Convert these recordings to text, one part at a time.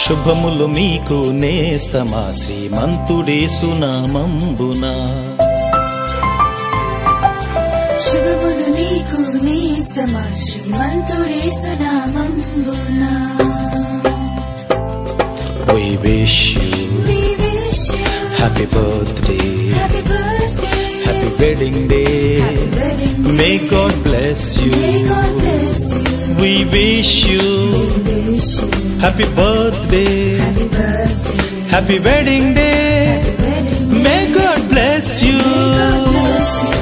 శుభములు మీకు నేస్తమా శ్రీమంతుడే సునామంబునా శుభములు నీకు నేస్తమా శ్రీమంతుడే సునామంబునా We wish you We wish you happy birthday, happy birthday happy wedding day. wedding day. May God bless you. May God bless you We wish you We wish you happy birthday, happy birthday happy wedding day. wedding day. May God bless you. God bless you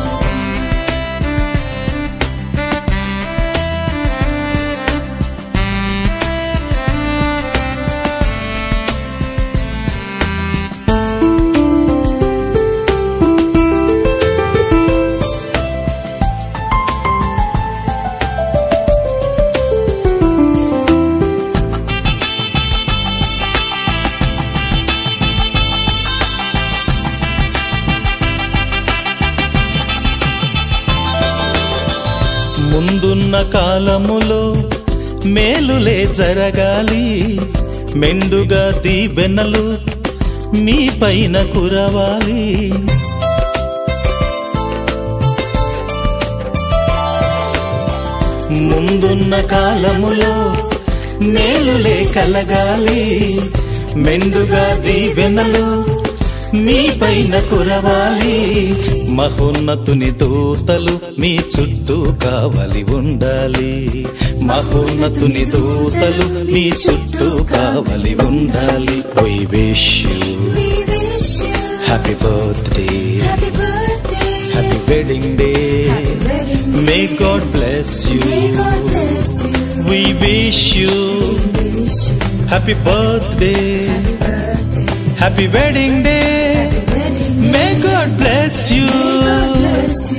ముందున్న కాలములో మేలులే జరగాలి మెండుగా దీవెనలు మీ పైన కురవాలి ముందున్న కాలములో మేలులే కలగాలి మెండుగా దీవెనలు మీ పైన కురవాలి మహోన్నతుని దూతలు మీ చుట్టూ కావలి ఉండాలి మహోన్నతుని దూతలు మీ చుట్టూ కావలి ఉండాలి We wish you We wish you happy birthday, happy birthday happy wedding day. wedding day. May God bless you. May God bless you We wish you We wish you happy birthday, birthday happy wedding day. wedding day. May God bless you. God bless you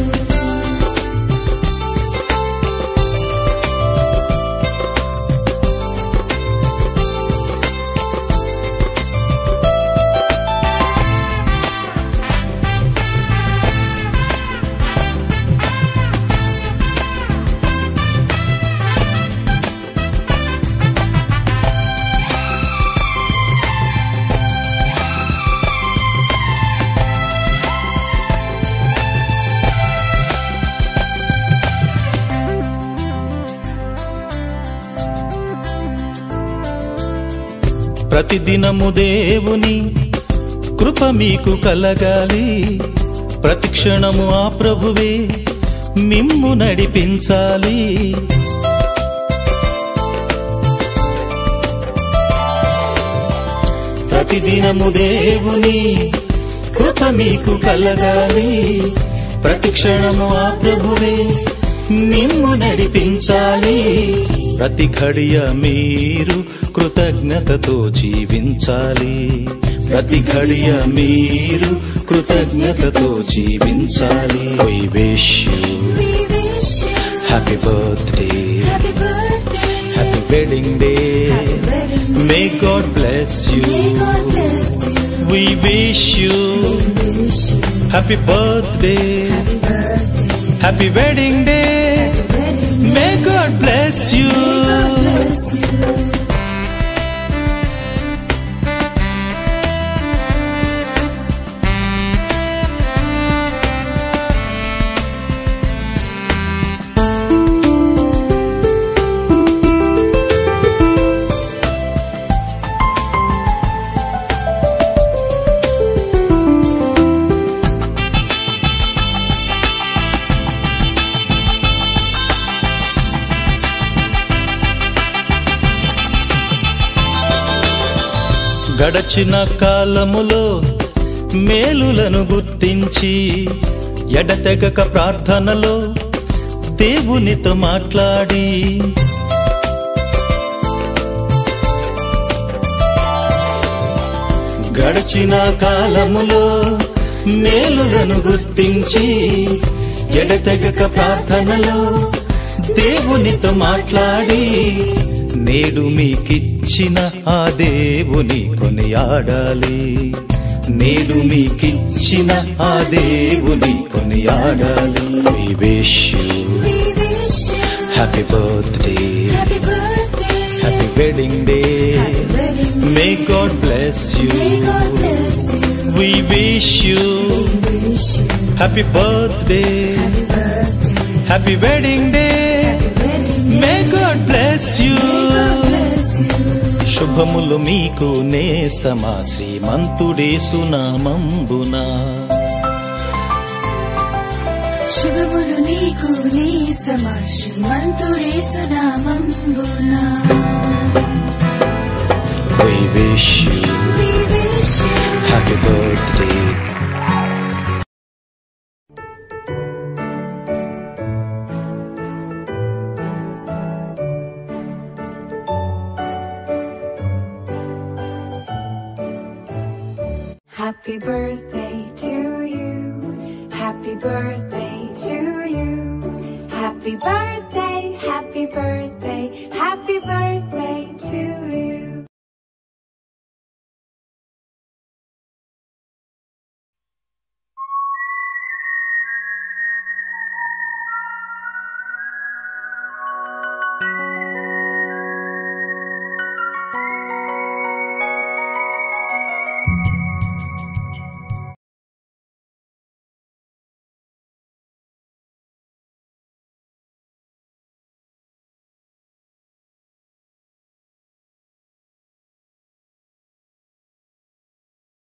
ప్రతిదినము దేవుని కృప మీకు కలగాలి ప్రతి క్షణము ఆ ప్రభువే మిమ్ము నడిపించాలి ప్రతిదినము దేవుని కృప మీకు కలగాలి ప్రతి క్షణము ఆ ప్రభువే నిన్ను నడిపించాలి ప్రతి ఘడియ మీరు కృతజ్ఞతతో జీవించాలి ప్రతి ఘడియ మీరు కృతజ్ఞతతో జీవించాలి We wish you We wish you happy birthday, happy birthday happy wedding day. wedding day. May God bless May you. God bless you We wish you We wish you happy birthday, happy birthday happy wedding day. wedding day. May God bless you. God bless you గడచిన కాలములో మేలులను గుర్తించి ఎడతెగక ప్రార్థనలో దేవునితో మాట్లాడి గడచిన కాలములో మేలులను గుర్తించి ఎడతెగక ప్రార్థనలో దేవునితో మాట్లాడి నేడు మీకిచ్చిన ఆ దేవుని కొనియాడాలి నేడు మీకిచ్చిన ఆ దేవుని కొనియాడాలి We wish you We wish you happy birthday, happy birthday happy wedding day. bless May you. God bless you. We wish you We wish you happy birthday, happy birthday, happy wedding day. wedding May God bless you. May God bless you. శుభములు మీకు నేస్తమా శ్రీమంతుడే సునామంబునా శుభములు నీకు నీ సమా శ్రీమంతుడే సునామంబునా We wish you We wish you happy birthday. Happy birthday to you. Happy birthday to you. Happy birthday, happy birthday,